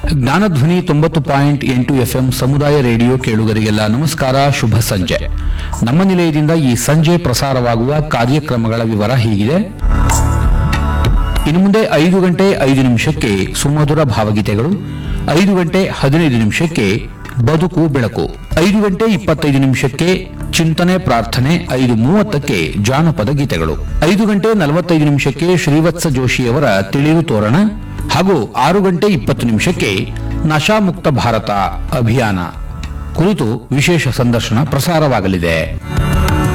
ಜ್ಞಾನಧ್ವನಿ ತೊಂಬತ್ತು ಪಾಯಿಂಟ್ ಎಂಟು ಎಫ್ಎಂ ಸಮುದಾಯ ರೇಡಿಯೋ ಕೇಳುಗರಿಗೆಲ್ಲ ನಮಸ್ಕಾರ ಶುಭ ಸಂಜೆ ನಮ್ಮ ನಿಲಯದಿಂದ ಈ ಸಂಜೆ ಪ್ರಸಾರವಾಗುವ ಕಾರ್ಯಕ್ರಮಗಳ ವಿವರ ಹೀಗಿದೆ ಇನ್ನು ಮುಂದೆ ಐದು ಗಂಟೆ ಐದು ನಿಮಿಷಕ್ಕೆ ಸುಮಧುರ ಭಾವಗೀತೆಗಳು ಐದು ಗಂಟೆ ಹದಿನೈದು ನಿಮಿಷಕ್ಕೆ ಬದುಕು ಬೆಳಕು ಐದು ಗಂಟೆ ಇಪ್ಪತ್ತೈದು ನಿಮಿಷಕ್ಕೆ ಚಿಂತನೆ ಪ್ರಾರ್ಥನೆ ಐದು ಮೂವತ್ತಕ್ಕೆ ಜಾನಪದ ಗೀತೆಗಳು ಐದು ಗಂಟೆ ನಲವತ್ತೈದು ನಿಮಿಷಕ್ಕೆ ಶ್ರೀವತ್ಸ ಜೋಶಿಯವರ ತಿಳಿರು ತೋರಣ ಹಾಗೂ ಆರು ಗಂಟೆ ಇಪ್ಪತ್ತು ನಿಮಿಷಕ್ಕೆ ನಶಾಮುಕ್ತ ಭಾರತ ಅಭಿಯಾನ ಕುರಿತು ವಿಶೇಷ ಸಂದರ್ಶನ ಪ್ರಸಾರವಾಗಲಿದೆ